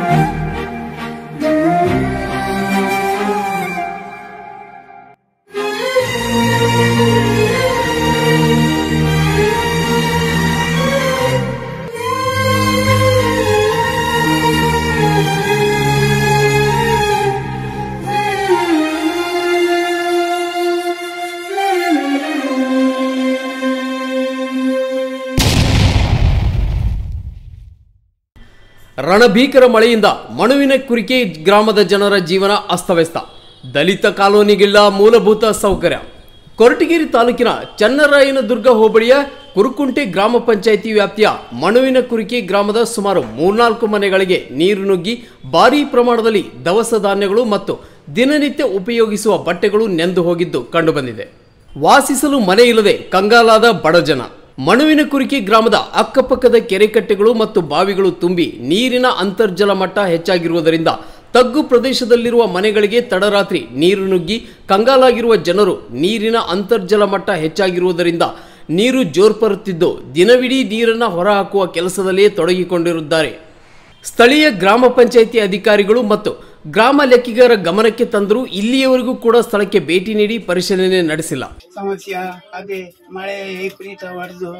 ರಣಭೀಕರ ಮಳೆಯಿಂದ ಮಣುವಿನ ಕುರಿಕೆ ಗ್ರಾಮದ ಜನರ ಜೀವನ ಅಸ್ತವ್ಯಸ್ತ ದಲಿತ ಕಾಲೋನಿಗಿಲ್ಲ ಮೂಲಭೂತ ಸೌಕರ್ಯ ಕೊರಟಗೆರೆ ತಾಲೂಕಿನ ಚನ್ನರಾಯನದುರ್ಗ ಹೋಬಳಿಯ ಕುರುಕುಂಟೆ ಗ್ರಾಮ ಪಂಚಾಯಿತಿ ವ್ಯಾಪ್ತಿಯ ಮಣುವಿನ ಕುರಿಕೆ ಗ್ರಾಮದ ಸುಮಾರು ಮೂರ್ನಾಲ್ಕು ಮನೆಗಳಿಗೆ ನೀರು ನುಗ್ಗಿ ಭಾರೀ ಪ್ರಮಾಣದಲ್ಲಿ ದವಸ ಧಾನ್ಯಗಳು ಮತ್ತು ದಿನನಿತ್ಯ ಉಪಯೋಗಿಸುವ ಬಟ್ಟೆಗಳು ನೆಂದು ಹೋಗಿದ್ದು ಕಂಡುಬಂದಿದೆ ವಾಸಿಸಲು ಮನೆ ಇಲ್ಲದೆ ಕಂಗಾಲಾದ ಬಡಜನ ಮಣುವಿನ ಕುರಿಕೆ ಗ್ರಾಮದ ಅಕ್ಕಪಕ್ಕದ ಕೆರೆಕಟ್ಟೆಗಳು ಮತ್ತು ಬಾವಿಗಳು ತುಂಬಿ ನೀರಿನ ಅಂತರ್ಜಲ ಮಟ್ಟ ಹೆಚ್ಚಾಗಿರುವುದರಿಂದ ತಗ್ಗು ಪ್ರದೇಶದಲ್ಲಿರುವ ಮನೆಗಳಿಗೆ ತಡರಾತ್ರಿ ನೀರು ನುಗ್ಗಿ ಕಂಗಾಲಾಗಿರುವ ಜನರು ನೀರಿನ ಅಂತರ್ಜಲ ಮಟ್ಟ ಹೆಚ್ಚಾಗಿರುವುದರಿಂದ ನೀರು ಜೋರ್ಪರುತ್ತಿದ್ದು ದಿನವಿಡೀ ನೀರನ್ನು ಹೊರಹಾಕುವ ಕೆಲಸದಲ್ಲಿಯೇ ತೊಡಗಿಕೊಂಡಿರುತ್ತಾರೆ ಸ್ಥಳೀಯ ಗ್ರಾಮ ಪಂಚಾಯಿತಿ ಅಧಿಕಾರಿಗಳು ಮತ್ತು ಗ್ರಾಮ ಲೆಕ್ಕಿಗರ ಗಮನಕ್ಕೆ ತಂದರೂ ಇಲ್ಲಿಯವರೆಗೂ ಕೂಡ ಸ್ಥಳಕ್ಕೆ ಭೇಟಿ ನೀಡಿ ಪರಿಶೀಲನೆ ನಡೆಸಿಲ್ಲ ಸಮಸ್ಯೆ ಅದೇ ಮಳೆ ವಿಪರೀತ ಹೊಡೆದು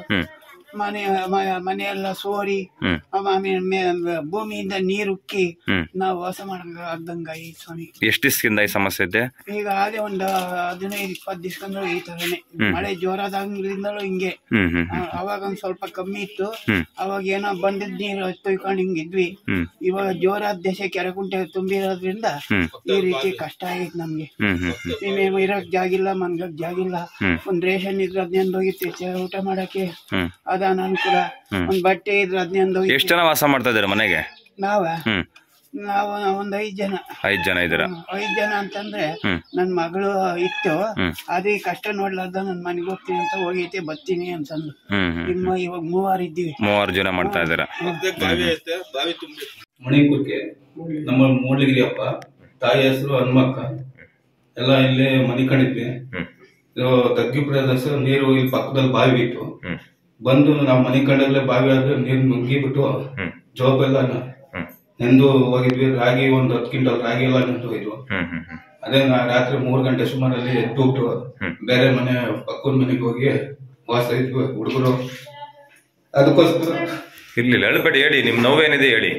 ಮನೆ ಮ- ಮನೆಯೆಲ್ಲ ಸೋರಿ ಆಮೇಲೆ ಮೇ- ಭೂಮಿಯಿಂದ ನೀರು ಉಕ್ಕಿ ನಾವು ವಾಸ ಮಾಡಂಗ ಆಗ್ದಂಗ ಸ್ವಾಮಿ ಎಷ್ಟು ದಿವಸದಿಂದ ಈ ಸಮಸ್ಯೆ ಇದೆ ಈಗ ಅದೇ ಒಂದು ಹದಿನೈದು ಇಪ್ಪತ್ತು ದಿವ್ಸಂದ್ರು ಈ ತರನೇ ಮಳೆ ಜೋರಾದಾಗಿಂದಲೂ ಹಿಂಗೆ ಹ್ಮ್ ಹ್ಮ್ ಆ, ಅವಾಗ ಒಂದ್ ಸ್ವಲ್ಪ ಕಮ್ಮಿ ಇತ್ತು ಅವಾಗ ಏನೋ ಬಂದಿದ್ ನೀರು ತೊಯ್ಕೊಂಡು ಹಿಂಗಿದ್ವಿ ಇವಾಗ ಜೋರಾದ ದೇಶ ಕೆರೆ ಕುಂಟೆ ತುಂಬಿರೋದ್ರಿಂದ ಈ ರೀತಿ ಕಷ್ಟ ಆಗೈತೆ ನಮ್ಗೆ ಹ್ಮ್ ಹ್ಮ್ ಹ್ಮ್ ಇನ್ನೇನು ಇರಕ್ ಜಾಗಿಲ್ಲ ಮನ್ಗಕ್ ಜಾಗಿಲ್ಲ ಒಂದ್ ರೇಷನ್ ಇದ್ರೆ ಹದಿನೈದು ಹೋಗಿತ್ತು ಊಟ ಮಾಡಕ್ಕೆ ಹ್ಮ್ ಅದ ಅನುಕೂಲ ಒಂದ್ ಬಟ್ಟೆ ಇದ್ರೆ ಹದಿನೈದು ಹೋಗಿ ಎಷ್ಟು ಜನ ವಾಸ ಮಾಡ್ತಾ ಇದ್ದೀರಾ ಮನೆಗೆ ನಾವ ಹ್ಮ್ ನಾವು ಒಂದ್ ಐದ್ ಜನ ಐದ್ ಜನ ಇದ್ದೀರಾ ಹ್ಮ್, ಐದ್ ಜನ ಅಂತಂದ್ರೆ ನನ್ ಮಗಳು ಇತ್ತು ಅದೇ ಕಷ್ಟ ನೋಡ್ಲಾರ್ದ ನನ್ ಮನೆಗೆ ಹೋಗ್ತೀನಿ ಅಂತ ಹೋಗೈತೆ ಬರ್ತೀನಿ ಅಂತಂದು ಹ್ಮ್ ಹ್ಮ್ ನಿಮ್ಮ ಇವಾಗ ಮೂವಾರ್ ಇದ್ದೀವಿ ಮೂವರು ಜನ ಮಾಡ್ತಾ ಇದ್ದೀರಾ ಮಣಿಕುರ್ಕೆ ನಮ್ಮ ಮೂಡ್ಲಗಿರಿ ಅಪ್ಪ ತಾಯಿ ಹೆಸರು ಹನುಮಕ್ಕ ಎಲ್ಲ ಇಲ್ಲೇ ಮನೆ ಕಂಡಿದ್ವಿ ಇದು ತಗ್ಗಿ ಪ್ರದೇಶ ನೀರು ಇಲ್ಲಿ ಪಕ್ಕದಲ್ಲಿ ಬಾವಿ ಇತ್ತು ಬಂದು ನಾವು ಮನೆ ಕಂಡಲ್ಲೇ ಬಾವಿ ಆದ್ರೆ ನೀರು ನುಗ್ಗಿ ಬಿಟ್ಟು ಜೋಬ್ ಎಲ್ಲ ನ- ನೆಂದು ಹೋಗಿದ್ವಿ ರಾಗಿ ಒಂದು ಹತ್ತು ಕ್ವಿಂಟಲ್ ರಾಗಿ ಎಲ್ಲ ನೆಂದು ಹೋಗಿದ್ವು ಹ್ಮ್ ಹ್ಮ್ ಹ್ಮ್ ಅದೇ ನಾ ರಾತ್ರಿ ಮೂರು ಗಂಟೆ ಸುಮಾರಲ್ಲಿ ಎದ್ದು ಬಿಟ್ಟು ಬೇರೆ ಮನೆ ಪಕ್ಕದ ಮನೆಗೆ ಹೋಗಿ ವಾಸ ಇದ್ವಿ ಹುಡುಗರು ಅದಕ್ಕೋಸ್ಕರ ಇರ್ಲಿಲ್ಲ ಹೇಳ್ಬೇಡಿ ಹೇಳಿ ನಿಮ್ ನೋವೇನಿದೆ ಹೇಳಿ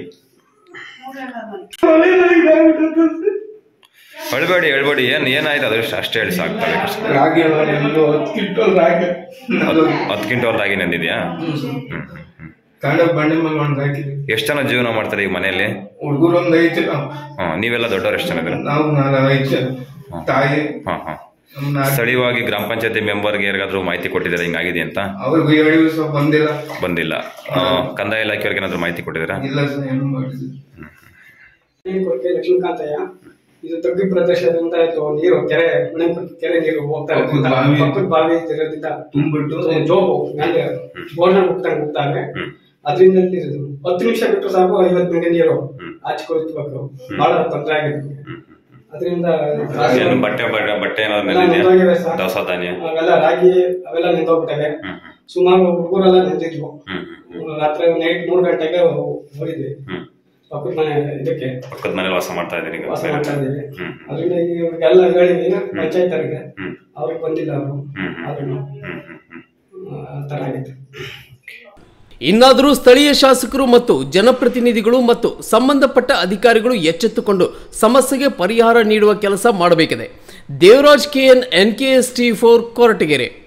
ಹೇಳ್ಬೇಡಿ ಹೇಳ್ಬೇಡಿ ಏನ್ ಏನಾಯ್ತು ಅದಷ್ಟು ಅಷ್ಟೇ ಹೇಳಿ ಸಾಕ್ತಾರೆ ರಾಗಿ ಎಲ್ಲ ನೆಂದು ಹತ್ತು ಕ್ವಿಂಟಲ್ ರಾಗಿ ನೆಂದು ಹತ್ತು ಕ್ವಿಂಟಲ್ದಾಗಿ ನೆಂದಿದ್ಯಾ ಹ್ಮ್ ಹ್ಮ್ ಹ್ಮ್ ಕಾಂಡ ಬಂಡೆ ಮೇಲೆ ಒಂದು ಹಾಕಿದ್ವಿ ಎಷ್ಟು ಜನ ಜೀವನ ಮಾಡ್ತಾರೆ ಈಗ ಮನೆಯಲ್ಲಿ ಹುಡುಗರು ಒಂದ್ ಐದು ಜನ ಹಾ ನೀವೆಲ್ಲ ದೊಡ್ಡವ್ರು ಎಷ್ಟು ಜನ ಇದ್ದೀರಾ ನಾವು ನಾಲ್ಕು ಐದು ಜನ ತಾಯಿ ಹಾ ಹಾ ನಮ್ಮ ನಾಲ್ಕು ಸ್ಥಳೀಯವಾಗಿ ಗ್ರಾಮ ಪಂಚಾಯತಿ ಮೆಂಬರ್ಗೆ ಯಾರಿಗಾದ್ರೂ ಮಾಹಿತಿ ಕೊಟ್ಟಿದ್ದೀರಾ ಹಿಂಗಾಗಿದೆ ಅಂತ ಅವ್ರಿಗೂ ಏಳು ದಿವಸ ಬಂದಿಲ್ಲ ಬಂದಿಲ್ಲ ಆ, ಕಂದಾಯ ಇಲಾಖೆಯವ್ರಿಗೆ ಏನಾದ್ರು ಮಾಹಿತಿ ಕೊಟ್ಟಿದ್ದೀರಾ ಇಲ್ಲ ಸರ್ ಏನು ಮಾಡಿದ್ವಿ ಕೊರಕೆ ಲಕ್ಷ್ಮೀಕಾಂತಯ್ಯ ಇದು ತಗ್ಗು ಪ್ರದೇಶದಿಂದ ಇದು ನೀರು ಕೆರೆ ಮಣೆಕುರ್ಕೆ ಕೆರೆ ನೀರು ಹೋಗ್ತಾ ಪಕ್ಕದ ಇರೋದ್ರಿಂದ ಬಾವಿ. ಪಕ್ಕದ ಬಾವಿ ಇರೋದ್ರಿಂದ ತುಂಬಿಟ್ಟು ಜೋಬು ಮೇಲೆ ಬೋರ್ನ ಮುಟ್ಕೊಂಡು ಹೋಗ್ತಾರೆ ಅದರಿಂದ ಇದು ಹತ್ತು ನಿಮಿಷ ಬಿಟ್ಟು ಸಾಕು ಐವತ್ತು ಮಿಲಿ ನೀರು ಆಚೆ ಕೊಡ್ಬೇಕು ಬಹಳ ತೊಂದರೆ ಆಗಿದೆ ಅದರಿಂದ ಏನು ಬಟ್ಟೆ ಬಟ್ಟೆ ಬಟ್ಟೆ ಏನಾದ್ರು ಎಲ್ಲ ನೆಂದಿದ್ಯಾ ನಿಂತೋಗಿವೆ ಸರ್. ದವಸ ಧಾನ್ಯ ಅವೆಲ್ಲ ರಾಗಿ ಅವೆಲ್ಲ ನಿಂತೋಗ್ಬಿಟ್ಟವೆ ಸುಮಾರು ಹುಡುಗರೆಲ್ಲ ನಿಂತಿದ್ವು ಹ್ಮ್ ಹ್ಮ್ ರಾತ್ರಿ ನೈಟ್ ಮೂರು ಗಂಟೆಗೆ ಹೋಗಿದ್ವಿ ಹ್ಮ್ ಪಕ್ಕದ ಮನೆ ಇದಕ್ಕೆ ಪಕ್ಕದ ಮನೇಲಿ ವಾಸ ಮಾಡ್ತಾ ಇದ್ದೀರಿ ಈಗ ವಾಸ ಮಾಡ್ತಾ ಇದ್ದೀವಿ ಹ್ಮ್. ಅದರಿಂದ ಇವ್ರಿಗೆಲ್ಲ ಹೇಳಿದ್ವಿ ಪಂಚಾಯತ್ ಅವ್ರಿಗೆ ಹ್ಮ್. ಅವ್ರಿಗೆ ಬಂದಿಲ್ಲ ಅವರು ಹ್ಮ್. ಆದ್ರೂ ಹ್ಮ್ ಹ್ಮ್ ಹ್ಮ್ ಆ ಥರ ಆಗಿತ್ತು ಇನ್ನಾದರೂ ಸ್ಥಳೀಯ ಶಾಸಕರು ಮತ್ತು ಜನಪ್ರತಿನಿಧಿಗಳು ಮತ್ತು ಸಂಬಂಧಪಟ್ಟ ಅಧಿಕಾರಿಗಳು ಎಚ್ಚೆತ್ತುಕೊಂಡು ಸಮಸ್ಯೆಗೆ ಪರಿಹಾರ ನೀಡುವ ಕೆಲಸ ಮಾಡಬೇಕಿದೆ Devaraj K N N K S T four Koratagere